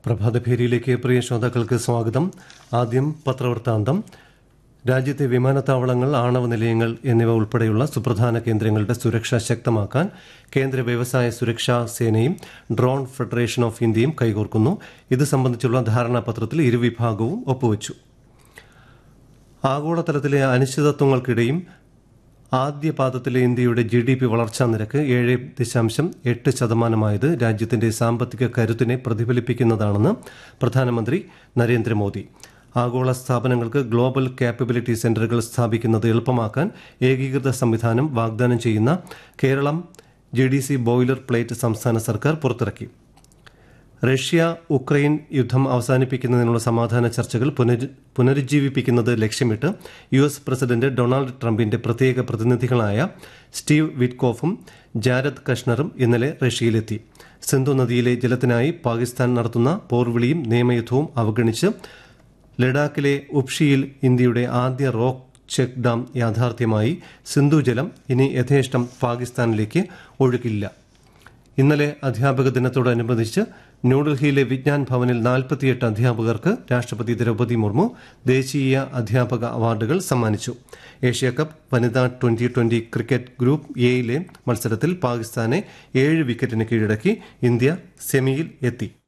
പ്രഭാതഭേരിയിലേക്ക് പ്രിയ ശ്രോതാക്കൾക്ക് സ്വാഗതം ആദ്യം പത്രവൃത്താന്തം രാജ്യത്തെ വിമാനത്താവളങ്ങൾ ആണവ നിലയങ്ങൾ എന്നിവ ഉൾപ്പെടെയുള്ള സുപ്രധാന കേന്ദ്രങ്ങളുടെ സുരക്ഷ ശക്തമാക്കാൻ കേന്ദ്ര വ്യവസായ സുരക്ഷാ സേനയും ഡ്രോൺ ഫെഡറേഷൻ ഓഫ് ഇന്ത്യയും കൈകോർക്കുന്നു ഇത് സംബന്ധിച്ചുള്ള ധാരണാപത്രത്തിൽ ഇരുവിഭാഗവും ഒപ്പുവച്ചു ആഗോളതലത്തിലെ അനിശ്ചിതത്വങ്ങൾക്കിടെയും ആദ്യ പാദത്തിലെ ഇന്ത്യയുടെ ജി ഡി പി വളർച്ചാ നിരക്ക് ഏഴ് ദശാംശം എട്ട് ശതമാനമായത് രാജ്യത്തിന്റെ സാമ്പത്തിക കരുത്തിനെ പ്രതിഫലിപ്പിക്കുന്നതാണെന്ന് പ്രധാനമന്ത്രി നരേന്ദ്രമോദി ആഗോള സ്ഥാപനങ്ങൾക്ക് ഗ്ലോബൽ കാപ്പബിലിറ്റി സെന്ററുകൾ സ്ഥാപിക്കുന്നത് എളുപ്പമാക്കാൻ ഏകീകൃത സംവിധാനം വാഗ്ദാനം ചെയ്യുന്ന Keralam G D C boiler plate സംസ്ഥാന സർക്കാർ പുറത്തിറക്കി റഷ്യ ഉക്രൈൻ യുദ്ധം അവസാനിപ്പിക്കുന്നതിനുള്ള സമാധാന ചർച്ചകൾ പുനരു പുനരുജ്ജീവിപ്പിക്കുന്നത് ലക്ഷ്യമിട്ട് യു എസ് പ്രസിഡന്റ് ഡൊണാൾഡ് ട്രംപിന്റെ പ്രത്യേക പ്രതിനിധികളായ സ്റ്റീവ് വിറ്റ്കോഫും ജാരദ് കഷ്ണറും ഇന്നലെ റഷ്യയിലെത്തി സിന്ധു നദിയിലെ ജലത്തിനായി പാകിസ്ഥാൻ നടത്തുന്ന പോർവിളിയും നിയമയുദ്ധവും അവഗണിച്ച് ലഡാക്കിലെ ഉപ്ഷിയിൽ ഇന്ത്യയുടെ ആദ്യ റോക്ക് ചെക്ക് ഡാം യാഥാർത്ഥ്യമായി സിന്ധു ജലം ഇനി യഥേഷ്ടം പാകിസ്ഥാനിലേക്ക് ഒഴുകില്ല ഇന്നലെ അധ്യാപക ദിനത്തോടനുബന്ധിച്ച് ന്യൂഡൽഹിയിലെ വിജ്ഞാൻ ഭവനിൽ നാൽപ്പത്തിയെട്ട് അധ്യാപകർക്ക് രാഷ്ട്രപതി ദ്രൗപദി മുർമു ദേശീയ അധ്യാപക അവാർഡുകൾ സമ്മാനിച്ചു ഏഷ്യ കപ്പ് വനിതാ ട്വന്റി ട്വന്റി ക്രിക്കറ്റ് ഗ്രൂപ്പ് എയിലെ മത്സരത്തിൽ പാകിസ്ഥാനെ ഏഴ് വിക്കറ്റിന് കീഴടക്കി ഇന്ത്യ സെമിയിൽ എത്തി